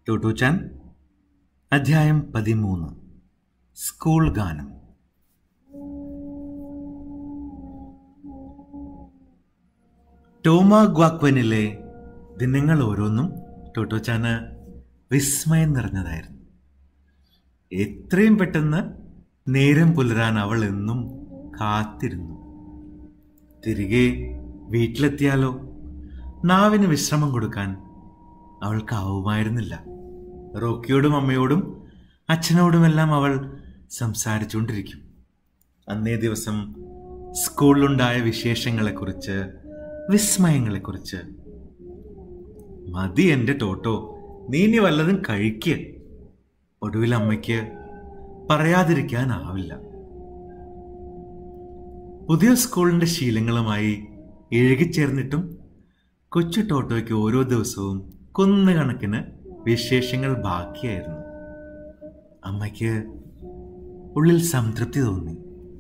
ടൂട്ടൂച്ചാൻ അധ്യായം പതിമൂന്ന് സ്കൂൾ ഗാനം ടോമ ഗ്വാക്വനിലെ ദിനങ്ങൾ ഓരോന്നും ടോട്ടോച്ചാന് വിസ്മയം നിറഞ്ഞതായിരുന്നു എത്രയും പെട്ടെന്ന് നേരം പുലരാൻ അവൾ എന്നും കാത്തിരുന്നു തിരികെ വീട്ടിലെത്തിയാലോ നാവിന് വിശ്രമം കൊടുക്കാൻ അവൾക്കാവുമായിരുന്നില്ല റോക്കിയോടും അമ്മയോടും അച്ഛനോടുമെല്ലാം അവൾ സംസാരിച്ചുകൊണ്ടിരിക്കും അന്നേ ദിവസം സ്കൂളിലുണ്ടായ വിശേഷങ്ങളെക്കുറിച്ച് വിസ്മയങ്ങളെക്കുറിച്ച് മതി എൻ്റെ ടോട്ടോ നീ ഇനി വല്ലതും കഴിക്ക് ഒടുവിൽ അമ്മയ്ക്ക് പറയാതിരിക്കാനാവില്ല പുതിയ സ്കൂളിന്റെ ശീലങ്ങളുമായി ഇഴുകിച്ചേർന്നിട്ടും കൊച്ചു ടോട്ടോയ്ക്ക് ഓരോ ദിവസവും കുന്നുകണക്കിന് വിശേഷങ്ങൾ ബാക്കിയായിരുന്നു അമ്മയ്ക്ക് ഉള്ളിൽ സംതൃപ്തി തോന്നി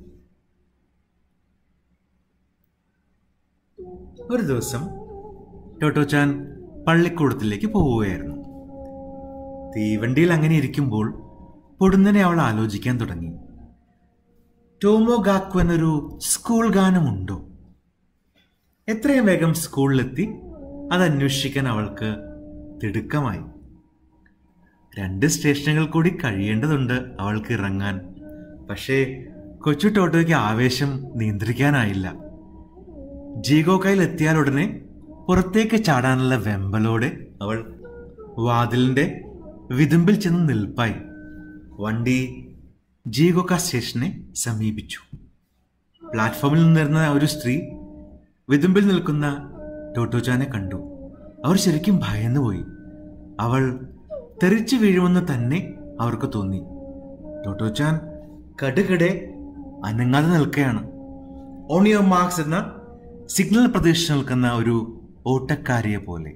ഒരു ദിവസം ടോട്ടോച്ചാൻ പള്ളിക്കൂടത്തിലേക്ക് പോവുകയായിരുന്നു തീവണ്ടിയിൽ അങ്ങനെ ഇരിക്കുമ്പോൾ പൊടുന്നനെ അവൾ ആലോചിക്കാൻ തുടങ്ങി ടോമോ ഗാക്കു എന്നൊരു സ്കൂൾ ഗാനമുണ്ടോ എത്രയും വേഗം സ്കൂളിലെത്തി അത് അന്വേഷിക്കാൻ അവൾക്ക് തിടുക്കമായി രണ്ട് സ്റ്റേഷനുകൾ കൂടി കഴിയേണ്ടതുണ്ട് അവൾക്ക് ഇറങ്ങാൻ പക്ഷേ കൊച്ചു ടോട്ടോയ്ക്ക് ആവേശം നിയന്ത്രിക്കാനായില്ല ജീഗോ കയ്യിൽ എത്തിയാൽ ഉടനെ പുറത്തേക്ക് ചാടാനുള്ള വെമ്പലോടെ അവൾ വാതിലിന്റെ വിതുമ്പിൽ ചെന്ന് നിൽപ്പായി വണ്ടി ജീഗോക്ക സ്റ്റേഷനെ സമീപിച്ചു പ്ലാറ്റ്ഫോമിൽ നിന്നിരുന്ന ഒരു സ്ത്രീ വിതുമ്പിൽ നിൽക്കുന്ന ടോട്ടോചാനെ കണ്ടു അവർ ശരിക്കും ഭയന്നുപോയി അവൾ തെറിച്ചു വീഴുമെന്ന് തന്നെ അവർക്ക് തോന്നി ടോട്ടോച്ചാൻ കടുകടെ അനങ്ങാതെ നിൽക്കുകയാണ് ഓണിയോ മാർക്സ് എന്ന സിഗ്നൽ പ്രതീക്ഷിച്ച് നിൽക്കുന്ന ഒരു ഓട്ടക്കാരിയെ പോലെ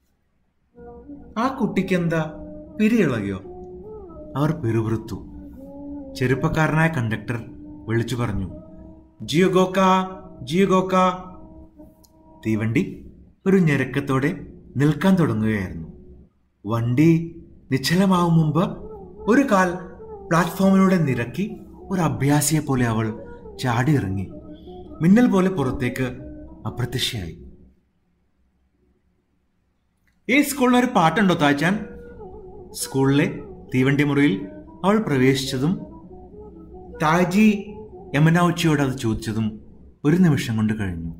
ആ കുട്ടിക്ക് എന്താ പിരിയിളകിയോ അവർ പിറുപിറുത്തു ചെറുപ്പക്കാരനായ കണ്ടക്ടർ വിളിച്ചു പറഞ്ഞു ജിയോഗോക്ക ജിയോഗോക്ക തീവണ്ടി ഒരു ഞെരക്കത്തോടെ നിൽക്കാൻ തുടങ്ങുകയായിരുന്നു വണ്ടി നിശ്ചലമാവും മുമ്പ് ഒരു കാൽ പ്ലാറ്റ്ഫോമിലൂടെ നിരക്കി ഒരു അഭ്യാസിയെ പോലെ അവൾ ചാടിയിറങ്ങി മിന്നൽ പോലെ പുറത്തേക്ക് അപ്രത്യക്ഷയായി ഈ സ്കൂളിൽ ഒരു പാട്ടുണ്ടോ താച്ചാൻ സ്കൂളിലെ തീവണ്ടി മുറിയിൽ അവൾ പ്രവേശിച്ചതും താജി യമനൌച്ചിയോട് അത് ചോദിച്ചതും ഒരു നിമിഷം കൊണ്ട് കഴിഞ്ഞു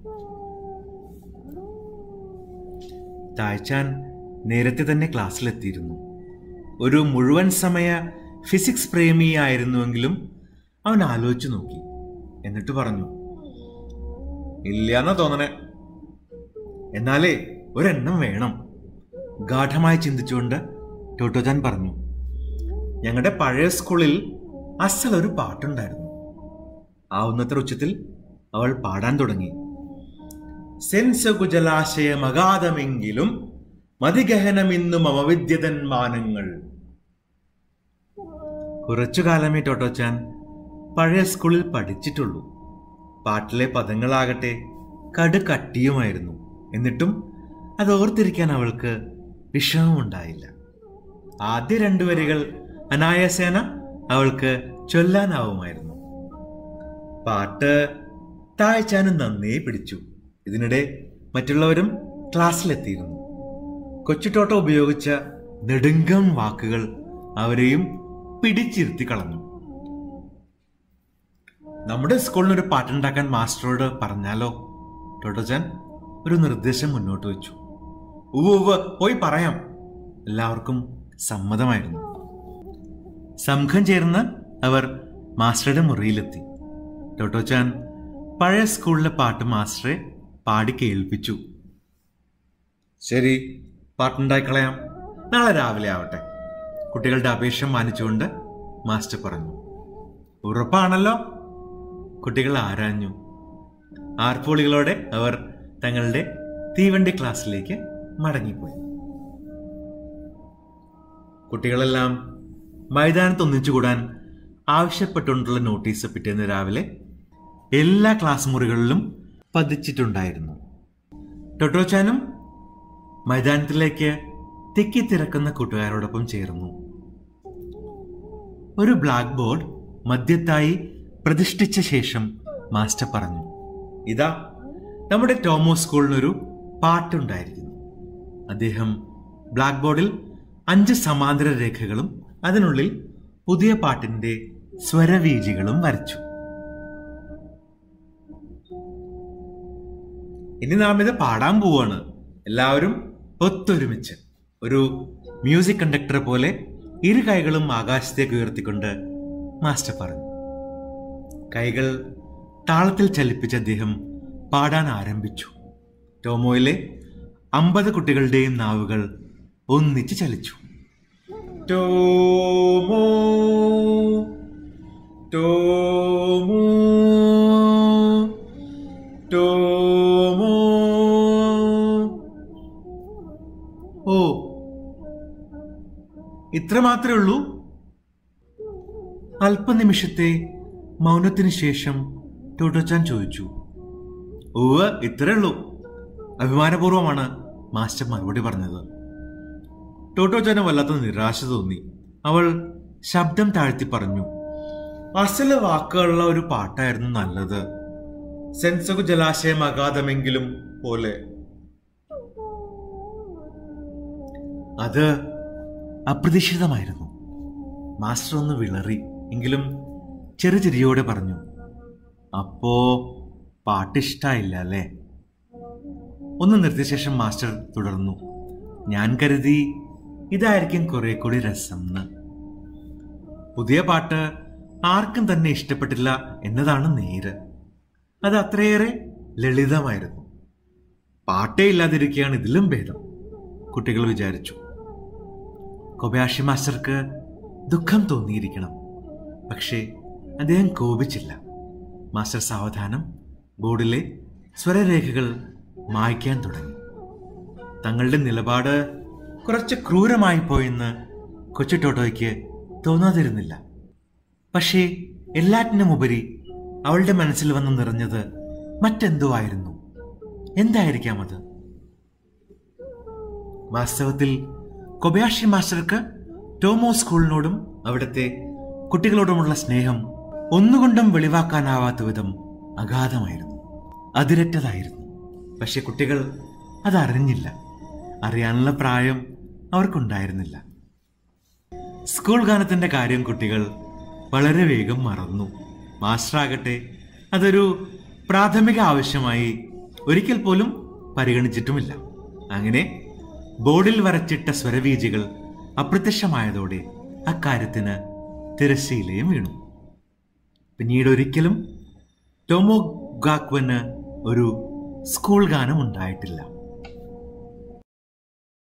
തായ്ച്ചാൻ നേരത്തെ തന്നെ ക്ലാസ്സിലെത്തിയിരുന്നു ഒരു മുഴുവൻ സമയ ഫിസിക്സ് പ്രേമിയായിരുന്നുവെങ്കിലും അവൻ ആലോചിച്ചു നോക്കി എന്നിട്ട് പറഞ്ഞു ഇല്ലാന്നാ തോന്നണേ എന്നാലേ ഒരെണ്ണം വേണം ഗാഠമായി ചിന്തിച്ചുകൊണ്ട് ടോട്ടോജാൻ പറഞ്ഞു ഞങ്ങളുടെ പഴയ സ്കൂളിൽ അസൽ ഒരു പാട്ടുണ്ടായിരുന്നു ആവുന്നത്ര ഉച്ചത്തിൽ അവൾ പാടാൻ തുടങ്ങി സെൻസകു ജലാശയം അഗാധമെങ്കിലും മതിഗഹനമിന്നും അവവിദ്യതൻ മാനങ്ങൾ കുറച്ചു കാലമേ ടോട്ടോച്ചാൻ പഴയ സ്കൂളിൽ പഠിച്ചിട്ടുള്ളൂ പാട്ടിലെ പദങ്ങളാകട്ടെ കടുകട്ടിയുമായിരുന്നു എന്നിട്ടും അത് ഓർത്തിരിക്കാൻ അവൾക്ക് വിഷമമുണ്ടായില്ല ആദ്യ രണ്ടു വരികൾ അനായാസേന അവൾക്ക് ചൊല്ലാനാവുമായിരുന്നു പാട്ട് താഴ്ചാനും നന്നേ പിടിച്ചു ഇതിനിടെ മറ്റുള്ളവരും ക്ലാസ്സിലെത്തിയിരുന്നു കൊച്ചുട്ടോട്ട ഉപയോഗിച്ച നെടുങ്കം വാക്കുകൾ അവരെയും പിടിച്ചിരുത്തി കളഞ്ഞു നമ്മുടെ സ്കൂളിന് ഒരു പാട്ടുണ്ടാക്കാൻ മാസ്റ്ററോട് പറഞ്ഞാലോ ടോട്ടോചാൻ ഒരു നിർദ്ദേശം മുന്നോട്ട് വെച്ചു ഉവ്വ് ഉവ്വ് പോയി പറയാം എല്ലാവർക്കും സമ്മതമായിരുന്നു സംഘം ചേർന്ന് അവർ മാസ്റ്ററുടെ മുറിയിലെത്തി ടോട്ടോച്ചാൻ പഴയ സ്കൂളിലെ പാട്ട് മാസ്റ്ററെ പാടി കേൾപ്പിച്ചു ശരി പാട്ടുണ്ടായി കളയാം നാളെ രാവിലെ ആവട്ടെ കുട്ടികളുടെ അപേക്ഷ മാനിച്ചുകൊണ്ട് മാസ്റ്റർ പറഞ്ഞു ഉറപ്പാണല്ലോ കുട്ടികൾ ആരാഞ്ഞു ആർപ്പോളികളോടെ അവർ തങ്ങളുടെ തീവണ്ടി ക്ലാസ്സിലേക്ക് മടങ്ങിപ്പോയി കുട്ടികളെല്ലാം മൈതാനത്ത് ഒന്നിച്ചുകൂടാൻ ആവശ്യപ്പെട്ടുകൊണ്ടുള്ള നോട്ടീസ് പിറ്റേന്ന് രാവിലെ എല്ലാ ക്ലാസ് മുറികളിലും പതിച്ചിട്ടുണ്ടായിരുന്നു ടൊട്ടോച്ചാനും മൈതാനത്തിലേക്ക് തിക്കിത്തിരക്കുന്ന കൂട്ടുകാരോടൊപ്പം ചേർന്നു ഒരു ബ്ലാക്ക് ബോർഡ് മധ്യത്തായി പ്രതിഷ്ഠിച്ച ശേഷം മാസ്റ്റർ പറഞ്ഞു ഇതാ നമ്മുടെ ടോമോ സ്കൂളിനൊരു പാട്ടുണ്ടായിരിക്കുന്നു അദ്ദേഹം ബ്ലാക്ക് ബോർഡിൽ അഞ്ച് സമാന്തര രേഖകളും അതിനുള്ളിൽ പുതിയ പാട്ടിന്റെ സ്വരവീജികളും വരച്ചു ഇനി നാം ഇത് പാടാൻ പോവാണ് എല്ലാവരും ഒത്തൊരുമിച്ച് ഒരു മ്യൂസിക് കണ്ടക്ടറെ പോലെ ഇരു കൈകളും ആകാശത്തേക്ക് ഉയർത്തിക്കൊണ്ട് മാസ്റ്റർ പറഞ്ഞു കൈകൾ താളത്തിൽ ചലിപ്പിച്ച് അദ്ദേഹം പാടാൻ ആരംഭിച്ചു ടോമോയിലെ അമ്പത് കുട്ടികളുടെയും നാവുകൾ ഒന്നിച്ച് ചലിച്ചു ടോമോ ടോമോ ടോമോ ഓ ഇത്ര മാത്രമേ ഉള്ളൂ അല്പനിമിഷത്തെ മൗനത്തിന് ശേഷം ടോട്ടോച്ചാൻ ചോദിച്ചു ഓവ് ഇത്രേ ഉള്ളൂ അഭിമാനപൂർവമാണ് മാസ്റ്റർ മറുപടി പറഞ്ഞത് ടോട്ടോച്ചാന് വല്ലാത്ത നിരാശ തോന്നി അവൾ ശബ്ദം താഴ്ത്തി പറഞ്ഞു അസല് വാക്കുകളുള്ള ഒരു പാട്ടായിരുന്നു നല്ലത് സെൻസകു ജലാശയം അഗാധമെങ്കിലും പോലെ അത് അപ്രതീക്ഷിതമായിരുന്നു മാസ്റ്റർ ഒന്ന് വിളറി എങ്കിലും ചെറു ചിരിയോടെ പറഞ്ഞു അപ്പോ പാട്ടിഷ്ടായില്ല അല്ലേ ഒന്ന് നിർത്തിയ ശേഷം മാസ്റ്റർ തുടർന്നു ഞാൻ കരുതി ഇതായിരിക്കും കുറെ കൂടി രസം എന്ന് പുതിയ പാട്ട് ആർക്കും തന്നെ ഇഷ്ടപ്പെട്ടില്ല എന്നതാണ് നേര് അത് അത്രയേറെ ലളിതമായിരുന്നു പാട്ടേ ഇല്ലാതിരിക്കുകയാണ് ഇതിലും ഭേദം കുട്ടികൾ വിചാരിച്ചു കൊബയാഷി മാസ്റ്റർക്ക് ദുഃഖം തോന്നിയിരിക്കണം പക്ഷേ അദ്ദേഹം കോപിച്ചില്ല മാസ്റ്റർ സാവധാനം ബോർഡിലെ സ്വരരേഖകൾ മായ്ക്കാൻ തുടങ്ങി തങ്ങളുടെ നിലപാട് കുറച്ച് ക്രൂരമായി പോയെന്ന് കൊച്ചു ടോട്ടോയ്ക്ക് തോന്നാതിരുന്നില്ല പക്ഷേ എല്ലാറ്റിനും ഉപരി അവളുടെ മനസ്സിൽ വന്ന് നിറഞ്ഞത് മറ്റെന്തോ ആയിരുന്നു എന്തായിരിക്കാം അത് വാസ്തവത്തിൽ കൊബയാഷി മാസ്റ്റർക്ക് ടോമോ സ്കൂളിനോടും അവിടുത്തെ കുട്ടികളോടുമുള്ള സ്നേഹം ഒന്നുകൊണ്ടും വെളിവാക്കാനാവാത്ത വിധം അഗാധമായിരുന്നു അതിരറ്റതായിരുന്നു പക്ഷെ കുട്ടികൾ അതറിഞ്ഞില്ല അറിയാനുള്ള പ്രായം അവർക്കുണ്ടായിരുന്നില്ല സ്കൂൾ ഗാനത്തിന്റെ കാര്യം കുട്ടികൾ വളരെ വേഗം മറന്നു മാസ്റ്ററാകട്ടെ അതൊരു പ്രാഥമിക ആവശ്യമായി ഒരിക്കൽ പോലും പരിഗണിച്ചിട്ടുമില്ല അങ്ങനെ ബോർഡിൽ വരച്ചിട്ട സ്വരവീജികൾ അപ്രത്യക്ഷമായതോടെ അക്കാര്യത്തിന് തിരശ്ശീലയും വീണു പിന്നീട് ഒരിക്കലും ടോമോ ഗാക്വന് ഒരു സ്കൂൾ ഗാനം ഉണ്ടായിട്ടില്ല